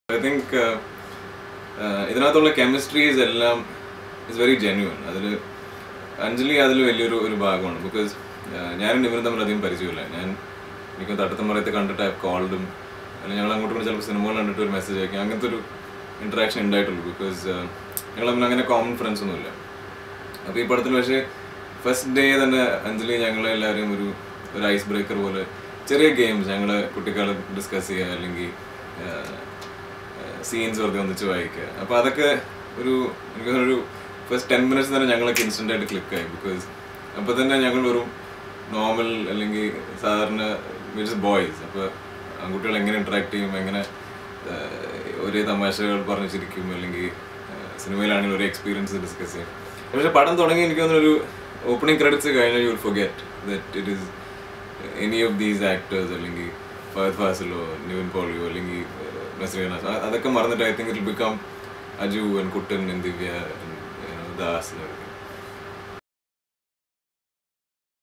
I think ഇതിനകത്തുള്ള കെമിസ്ട്രീസ് എല്ലാം it's very genuine അതിൽ അഞ്ജലി അതിൽ വലിയൊരു ഒരു ഭാഗമാണ് ബിക്കോസ് ഞാനും ഇവരും തമ്മിൽ അധികം പരിചയമില്ല ഞാൻ എനിക്ക് തട്ടത്തമ്പറയത്ത് കണ്ടിട്ട് ഐ കോൾഡും അല്ലെങ്കിൽ ഞങ്ങൾ അങ്ങോട്ടും ചിലപ്പോൾ സിനിമകൾ കണ്ടിട്ട് ഒരു മെസ്സേജ് അയക്കും അങ്ങനത്തെ ഒരു ഇൻട്രാക്ഷൻ ഉണ്ടായിട്ടുള്ളൂ ബിക്കോസ് ഞങ്ങൾ തമ്മിൽ അങ്ങനെ കോമൺ ഫ്രണ്ട്സ് ഒന്നുമില്ല അപ്പോൾ ഈ പടത്തിൽ പക്ഷേ ഫസ്റ്റ് ഡേ തന്നെ അഞ്ജലി ഞങ്ങളെല്ലാവരെയും ഒരു ഒരു ഐസ് ബ്രേക്കർ പോലെ ചെറിയ ഗെയിംസ് ഞങ്ങൾ കുട്ടിക്കാലം ഡിസ്കസ് ചെയ്യുക അല്ലെങ്കിൽ സീൻസ് വെറുതെ ഒന്നിച്ച് വായിക്കുക അപ്പോൾ അതൊക്കെ ഒരു എനിക്ക് ഒരു ഫസ്റ്റ് ടെൻ മിനിറ്റ്സ് തന്നെ ഞങ്ങളൊക്കെ ഇൻസ്റ്റൻ്റ് ആയിട്ട് ക്ലിക്കായി ബിക്കോസ് അപ്പോൾ തന്നെ ഞങ്ങൾ ഒരു നോർമൽ അല്ലെങ്കിൽ സാധാരണ മീൻസ് ബോയ്സ് അപ്പോൾ ആൺകുട്ടികൾ എങ്ങനെ ഇൻട്രാക്ട് ചെയ്യും എങ്ങനെ ആഹ്, ഒരേ തമാശകൾ പറഞ്ഞ് ചിരിക്കും അല്ലെങ്കിൽ സിനിമയിലാണെങ്കിൽ ഒരു എക്സ്പീരിയൻസ് ഡിസ്കസ് ചെയ്യും പക്ഷെ പടം തുടങ്ങി എനിക്ക് തോന്നുന്നൊരു ഓപ്പണിംഗ് ക്രെഡിറ്റ്സ് കഴിഞ്ഞാൽ you will forget that it is any of these actors അല്ലെങ്കിൽ ഫഹദ് ഫാസിലോ നിവിൻ പോളിയോ അല്ലെങ്കിൽ നസ്രീന അതൊക്കെ മറന്നിട്ട് I think it become Aju and Kuttan and Divya and, you know, Das and everything.